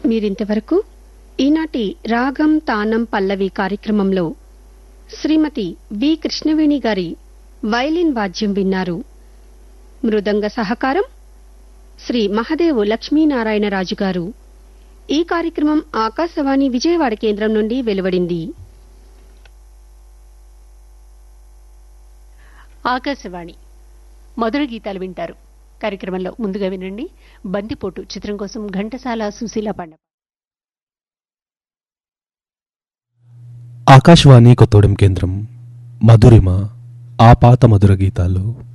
మీరింతవరకు ఈనాటి రాగం తానం పల్లవి కార్యక్రమంలో శ్రీమతి బి కృష్ణవేణి గారి వైలిన్ వాద్యం విన్నారు మృదంగ సహకారం శ్రీ మహదేవు లక్ష్మీనారాయణరాజు గారు ఈ కార్యక్రమం ఆకాశవాణి విజయవాడ కేంద్రం నుండి వెలువడింది ఆకాశవాణి మధుర గీతాలు వింటారు కార్యక్రమంలో ముందుగా వినండి బందిపోటు చిత్రం కోసం ఘంటసాల సుశీల పండ ఆకాశవాణి కొత్తగూడెం కేంద్రం మధురిమ ఆపాత మధుర గీతాలు